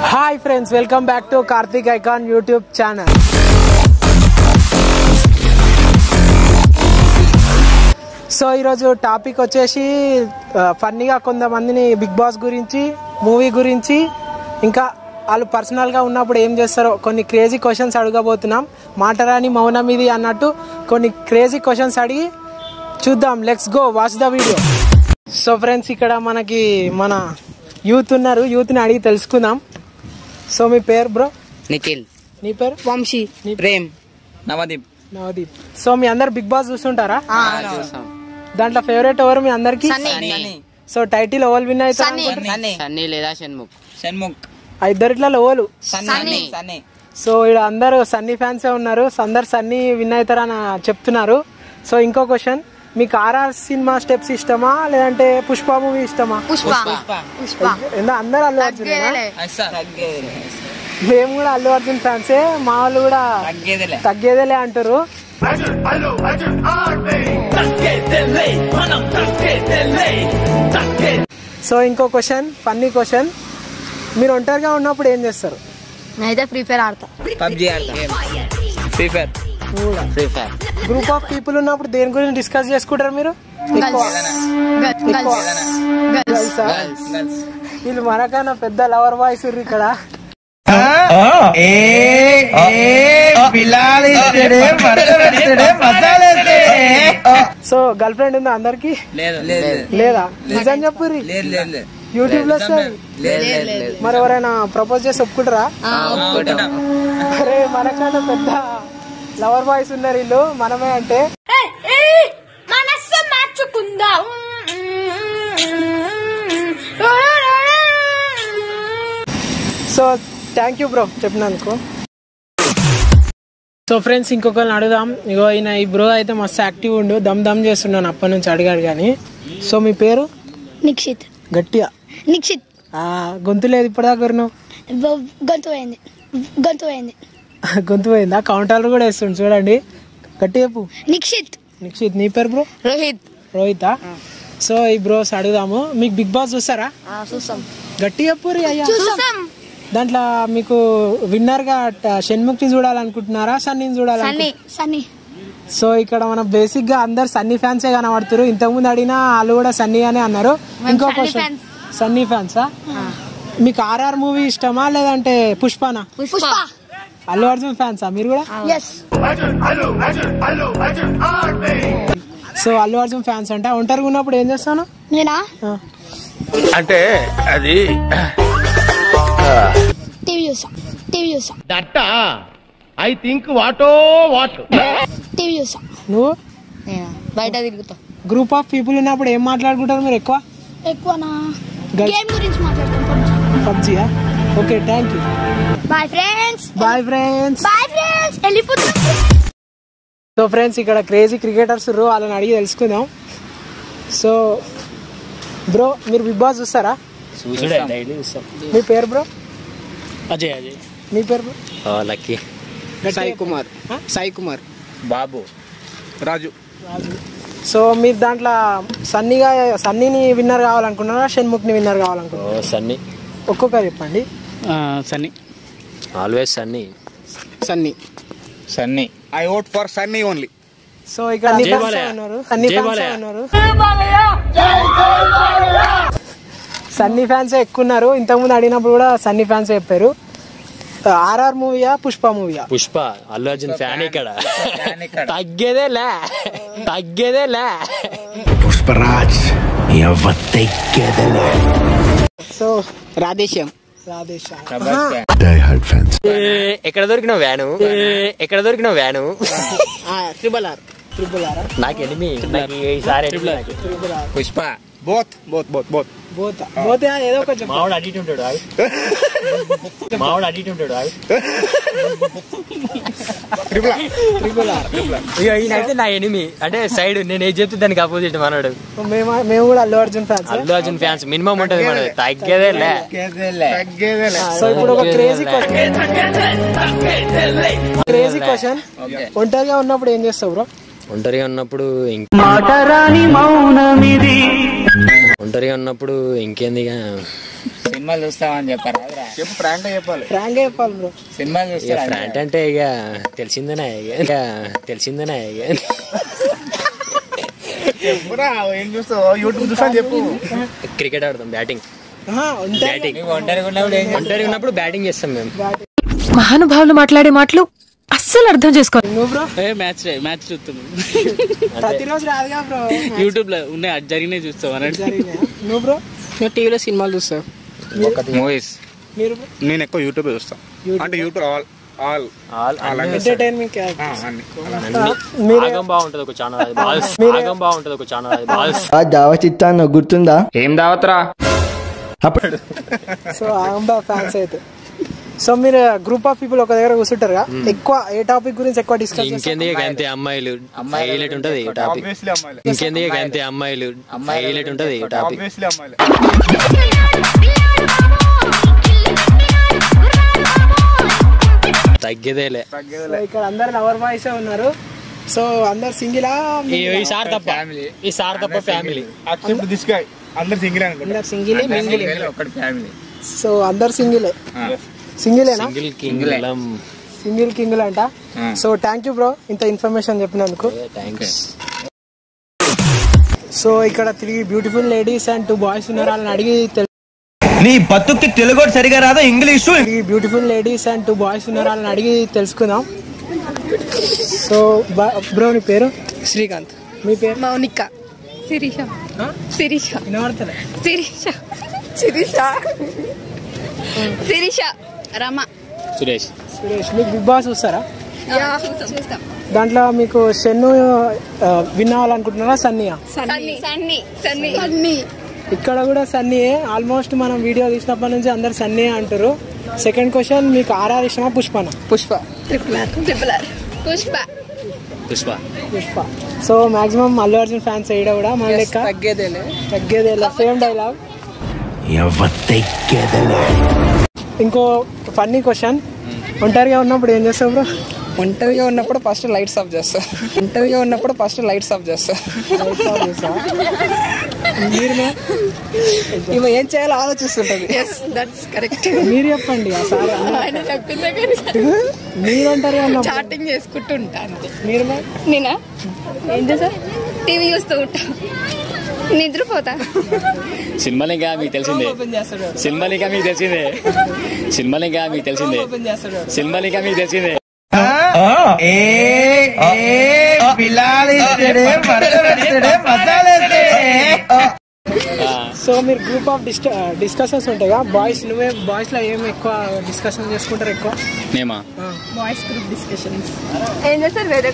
Hi friends welcome back to Karthik icon YouTube channel so ఈరోజు topic వచ్చేసి ఫన్నీగా కొంతమందిని బిగ్ బాస్ గురించి మూవీ గురించి ఇంకా వాళ్ళు పర్సనల్గా ఉన్నప్పుడు ఏం చేస్తారో కొన్ని క్రేజీ క్వశ్చన్స్ అడగబోతున్నాం మాటరాని మౌనం ఇది అన్నట్టు కొన్ని క్రేజీ క్వశ్చన్స్ అడిగి చూద్దాం let's go watch the video so friends ఇక్కడ మనకి మన యూత్ ఉన్నారు యూత్ని అడిగి తెలుసుకుందాం సో మీ పేరు బ్రో నిఖిల్ నీ పేరు వంశీ ప్రేమ్ నవదీప్ నవదీప్ సో మీ అందరు బిగ్ బాస్ చూస్తుంటారా దాంట్లో ఫేవరెట్ ఎవరు మీ అందరికి సో టైటిల్ ఓవల్ విన్ అవుతారు సన్నీ లేదా షణ్ముఖ్ షణ్ముఖ్ ఆ ఇద్దరిట్లో ఓవలు సన్నీ సన్నీ సో ఇక్కడ అందరూ సన్నీ ఫ్యాన్సే ఉన్నారు సో అందరు సన్నీ విన్ అవుతారని చెప్తున్నారు సో ఇంకో క్వశ్చన్ మీకు ఆర్ఆర్ సినిమా స్టెప్స్ ఇష్టమా లేదంటే పుష్ప మూవీ ఇష్టమా పుష్ప పుష్ప ఎందుకు అందరు అల్లు అర్జున్ తగ్గేదిలే మేము కూడా అల్లు అర్జున్ ఫ్యాన్సే మా వాళ్ళు కూడా తగ్గేదిలే తగ్గేదేలే అంటారు సో ఇంకో క్వశ్చన్ ఫన్నీ క్వశ్చన్ మీరు ఒంటరిగా ఉన్నప్పుడు ఏం చేస్తారు నేనైతే ఫ్రీ ఫైర్ ఆడతా పబ్జి ఆడతా Free Fire Free Fire group of people ఉన్నప్పుడు దేని గురించి డిస్కస్ చేసుకుంటారు మీరు ఎక్కువ ఎక్కువ తెలుసా వీళ్ళు మనకన్నా పెద్ద లవర్ బాయ్స్ ఉర్రు ఇక్కడ సో గర్ల్ ఫ్రెండ్ ఉందా అందరికి లేదు లేదు లేదా నిజం చెప్పు లేదు లేదు యూట్యూబ్ లో వస్తుంది లేదు లేదు మరి ఎవరైనా ప్రపోజ్ చేసి ఒప్పుకుంటారా అరే మనకన్నా పెద్ద లవర్ బాయ్స్ ఉన్నారు వీళ్ళు మనమే అంటే మనస్సు మార్చుకుందా సో థ్యాంక్ యూ బ్రో చెప్పినందుకు సో ఫ్రెండ్స్ ఇంకొకరిని అడుగుదాం ఇగో ఈయన ఈ బ్రో అయితే మస్తు యాక్టివ్ ఉండు దమ్ దమ్ చేస్తున్నాను అప్పటి నుంచి అడిగాడు కానీ సో మీ పేరు నిక్షిత్ గట్టిగా నిక్షిత్ ఆ, గొంతు లేదు ఇప్పటిదాకా గురును బ- గొంతు పోయింది గొంతు పోయింది గొంతు పోయిందా కౌంటర్లు కూడా వేస్తుండు చూడండి గట్టి చెప్పు నిక్షిత్ నిక్షిత్ నీ పేరు బ్రో రోహిత్ రోహితా సో ఈ బ్రోస్ అడుగుదాము మీకు బిగ్ బాస్ చూస్తారా చూసాం గట్టి చెప్పు రీ అయ్యా చూసాం దాంట్లో మీకు విన్నర్ గా ట- షణ్ముఖిని చూడాలనుకుంటున్నారా సన్నీని చూడాలను సన్నీ సన్నీ సో ఇక్కడ మనం బేసిక్ గా అందరు సన్నీ ఫ్యాన్సే కనబడుతారు ఇంతకు ముందు అడిగినా వాళ్ళు కూడా సన్నీ అనే అన్నారు ఇంకో సన్నీ క్వశ్చన్ సన్నీ ఫ్యాన్సా మీకు ఆర్ఆర్ మూవీ ఇష్టమా లేదంటే పుష్పనా పుష్ప అల్లు అర్జున్ ఫ్యాన్సా మీరు కూడా yes so Allu Arjun fans అంటే ఒంటరిగా ఉన్నప్పుడు ఏం చేస్తాను నేనా ఆ. అంటే అది టీవీ చూసా టీవీ చూసా that I think what what TV చూసా నువ్వు నేను బయట తిరుగుతా గ్రూప్ ఆఫ్ పీపుల్ ఉన్నప్పుడు ఏం మాట్లాడుకుంటారు మీరు ఎక్కువ ఎక్కువనా Girls. గేమ్ గురించి మాట్లాడుతాం పబ్జీయా okay thank you bye friends bye friends bye friends వెళ్ళిపోతున్నాం సో ఫ్రెండ్స్ ఇక్కడ క్రేజీ క్రికెటర్స్ రో వాళ్ళని అడిగి తెలుసుకుందాం సో బ్రో మీరు బిగ్ బాస్ చూస్తారా మీ పేరు బ్రో అజయ్ అజయ్ మీ పేరు బ్రో లక్కీ సాయి కుమార్ సాయి కుమార్ బాబు రాజు సో మీరు దాంట్లో సన్నీగా సన్నీని విన్నర్ కావాలనుకుంటున్నారా షణ్ముఖ్ని విన్నర్ కావాలనుకుంటున్నారా ఓ సన్నీ ఒక్కొక్కరు చెప్పండి Sunny always Sunny Sunny Sunny I vote for Sunny only so ఇక్కడ అన్ని జై fans బాలయ్య. ఉన్నారు సన్నీ జై ఫ్యాన్స్ బాలయ్య. ఉన్నారు సన్నీ ఫ్యాన్స్ ఎక్కువ ఉన్నారు ఇంతకుముందు అడిగినప్పుడు కూడా సన్నీ ఫ్యాన్స్ చెప్పారు ఆర్ఆర్ మూవీయా పుష్ప మూవీయా పుష్ప అల్లు అర్జున్ ఫ్యాన్ ఇక్కడ తగ్గేదే లే తగ్గేదే లే పుష్పరాజ్ ఎవత్తెక్కేదలే సో రాధేశ్యామ్ రాధేష్ డై హార్డ్ ఫ్యాన్స్ ఏ, ఎక్కడ దొరికిన వ్యాను ఏ, ఎక్కడ దొరికిన వ్యాను ట్రిపుల్ ఆర్ ట్రిపుల్ ఆర్ నాకు ఎనిమి నాకు ఈసారి enemy నాకు. Triple R Pushpa both both both both బోత బోతే ఏదో ఒక చెప్పు మావాడు అడిగి ఉంటాడు ఆగు. మావాడు అడిగి ఉంటాడు ఆగు. ట్రిపుల్ ఆర్ ఇక ఈయనైతే నా ఎనిమి అంటే సైడ్ నేను ఏది చెప్తే దానికి అపోజిట్ మనోడు మేము మేము కూడా Allu Arjun fans Allu Arjun fans minimum ఉంటది మనది తగ్గేదే లే సో ఇప్పుడు ఒక క్రేజీ క్వశ్చన్ క్రేజీ క్వశ్చన్ ఒంటరిగా ఉన్నప్పుడు ఏం చేస్తావు బ్రో ఒంటరిగా ఉన్నప్పుడు ఇంక ఒంటరిగా ఉన్నప్పుడు ఇంకేంది ఇక సినిమాలు చూస్తామని చెప్పారు చెప్పు ఫ్రాంక్ చెప్పాలి ఫ్రాంక్ చెప్పాలి బ్రో సినిమాలు ఇక చూస్తారా ఫ్రాంట్ అంటే ఇక తెలిసిందేనా ఇక ఇక తెలిసిందేనా ఇక చెప్పురా ఏం చూస్తావు యూట్యూబ్ చూస్తాను చెప్పు క్రికెట్ ఆడతాం బ్యాటింగ్ ఆహా, ఉంటాయి బ్యాటింగ్ నువ్వు ఒంటరిగా ఉన్నప్పుడు ఏం ఒంటరిగా ఉన్నప్పుడు బ్యాటింగ్ చేస్తాం మేము మహానుభావులు మాట్లాడే మాటలు అస్సలు అర్థం చేసుకో నువ్వు బ్రో మ్యాచ్ మ్యాచ్ చూస్తున్నాం ప్రతిరోజు రాదుగా బ్రో యూట్యూబ్ లో ఉన్నాయి అది జరిగినాయి చూస్తాం అనండి నువ్వు బ్రో టీవీలో సినిమాలు చూస్తాం మూవీస్ మీరు bro? నేను ఎక్కువ యూట్యూబ్ చూస్తాను అంటే YouTube all all all entertainment అన్ని ఆగం బాగుంటది ఒక ఛానల్ అది బాల్స్ ఆగం బాగుంటది ఒక ఛానల్ అది బాల్స్ దావా చిత్తాను గుర్తుందా ఏం దావత్రా సో ఆంబా ఫ్యాన్స్ అయితే సో మీరు గ్రూప్ ఆఫ్ పీపుల్ ఒక దగ్గర కూర్చుంటారుగా ఎక్కువ ఏ టాపిక్ గురించి ఎక్కువ డిస్కస్ ఇంకేంది ఇక అంతే అమ్మాయిలు హైలైట్ ఉంటది ఈ టాపిక్ ఆబ్వియస్లీ అమ్మాయిలే ఇంకేంది ఇక అంతే అమ్మాయిలు హైలైట్ ఉంటది ఈ టాపిక్ ఆబ్వియస్లీ అమ్మాయిలే తగ్గేదేలే సో ఇక్కడ అందరు లవర్ బాయ్స్ ఉన్నారు సో అందరు సింగిలా ఈ ఈ సార్ తప్ప ఈ సార్ తప్ప ఫ్యామిలీ యాక్సెప్ట్ దిస్ గాయ్ అందరు సింగిల్ అనుకుంటా అందరు సింగిలే మింగిలే ఒకటి ఫ్యామిలీ సో అందరు సింగిలే సింగిలేనా సింగిల్ కింగ్ సింగిల్ కింగుల్ అంట సో థ్యాంక్ యూ బ్రో ఇంత ఇన్ఫర్మేషన్ చెప్పినందుకు థ్యాంక్స్ సో ఇక్కడ three beautiful ladies and two boys ఉన్నారు వాళ్ళని అడిగి తెలు- నీ బతుక్కి తెలుగు సరిగా రాదా English three beautiful ladies and two boys ఉన్నారు వాళ్ళని అడిగి తెలుసుకుందాం సో బ్రో నీ పేరు శ్రీకాంత్ మీ పేరు మౌనిక శిరీష శిరీష వినబడతలే శిరీష శిరీష శిరీష రమ సురేష్ సురేష్ మీకు బిగ్ బాస్ చూస్తారా చూస్తాం దాంట్లో మీకు షెన్ను విన్ అవ్వాలనుకుంటున్నారా సన్నీయా సన్నీ సన్నీ సన్నీ సన్నీ ఇక్కడ కూడా సన్నీయే ఆల్మోస్ట్ మనం వీడియో తీసినప్పటి నుంచి అందరు సన్నీయే అంటారు సెకండ్ క్వశ్చన్ మీకు ఆర్ఆర్ ఇష్టమా పుష్పనా Pushpa triple R triple R Pushpa Pushpa Pushpa so maximum Allu Arjun fans వేయడ కూడా మన లెక్క తగ్గేదేలే తగ్గేదే సేమ్ డైలాగ్ ఎవతెక్కేదలే ఇంకో ఫన్నీ క్వశ్చన్ ఒంటరిగా ఉన్నప్పుడు ఏం చేస్తావు బ్రో ఒంటరిగా ఉన్నప్పుడు ఫస్ట్ లైట్స్ ఆఫ్ చేస్తా ఒంటరిగా ఉన్నప్పుడు ఫస్ట్ లైట్స్ ఆఫ్ చేస్తా మీరు మే- ఈమె ఏం చేయాలో ఆలోచిస్తుంటది ఎస్ దట్స్ కరెక్ట్ మీరు చెప్పండి ఆ సార్ ఆయన చెప్పిందే కానీ మీరు ఒంటరిగా ఉన్నప్పుడు చాటింగ్ చేసుకుంటూ ఉంటా అంతే మీరు మే- నేనా ఏం చేసా టీవీ చూస్తూ ఉంటా నిద్రపోతా సినిమాలు ఇంకా మీకు తెలిసిందే సినిమాలు ఇంకా మీకు తెలిసిందే సినిమాలు ఇంకా మీకు తెలిసిందే సినిమాలు ఇంకా మీకు తెలిసిందే సో మీరు గ్రూప్ ఆఫ్ డిస్క డిస్కషన్స్ ఉంటాయిగా బాయ్స్ నువ్వే బాయ్స్ లో ఏం ఎక్కువ డిస్కషన్ చేసుకుంటారు ఎక్కువ నేమా వాయిస్ గ్రూప్ డిస్కషన్స్ ఏం చేస్తారు వేరే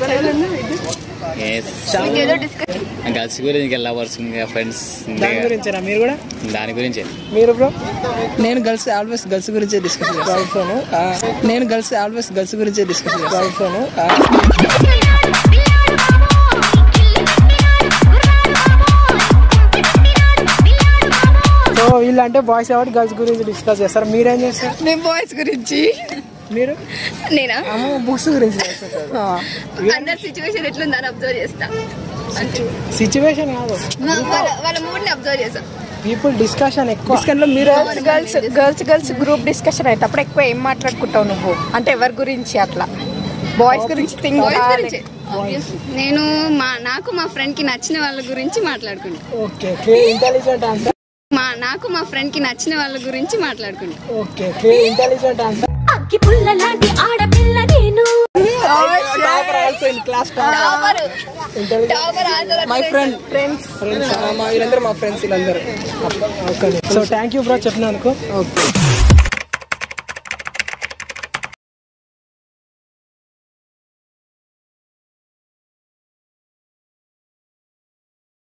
ఏదో డిస్కషన్ గర్ల్స్ గురించి ఇంకా లవర్స్ ఇంకా ఫ్రెండ్స్ దాని గురించేనా మీరు కూడా దాని గురించి మీరు బ్రో నేను గర్ల్స్ ఆల్వేస్ గర్ల్స్ గురించే డిస్కస్ గర్ల్ ఫోన్ నేను గర్ల్స్ ఆల్వేస్ గర్ల్స్ గురించే డిస్కస్ గర్ల్ ఫోన్ సో వీళ్ళు అంటే బాయ్స్ కాబట్టి గర్ల్స్ గురించి డిస్కస్ చేస్తారు మీరేం చేస్తారు నేను బాయ్స్ గురించి మీరు నేనా బుక్స్ గురించి చేస్తారు అందరి సిచ్యువేషన్ ఎట్లుందని అబ్జర్వ్ చేస్తా సిచ్యువేషన్ కాదు వాళ్ళ వాళ్ళ మూడ్ ని అబ్జర్వ్ చేస్తా పీపుల్ డిస్కషన్ ఎక్కువ మీరు girls girls girls group discussion అయ్యేటప్పుడు ఎక్కువ ఏం మాట్లాడుకుంటావు నువ్వు అంటే ఎవరి గురించి అట్లా బాయ్స్ గురించి థింక్ బాయ్స్ గురించి నేను మా నాకు మా ఫ్రెండ్ కి నచ్చిన వాళ్ళ గురించి మాట్లాడుకుంటా ఓకే ఇంటెలిజెంట్ ఆన్సర్ మా నాకు మా ఫ్రెండ్ కి నచ్చిన వాళ్ళ గురించి మాట్లాడుకుంటా ఓకే ఇంటెలిజెంట్ ఆన్సర్ అగ్గి పుల్ల లాంటి ఆడపిల్ల నేను క్లాస్ మై ఫ్రెండ్ ఫ్రెండ్స్ మా వీళ్ళందరూ మా ఫ్రెండ్స్ వీళ్ళందరూ సో థ్యాంక్ యూ బ్రో చెప్పినందుకు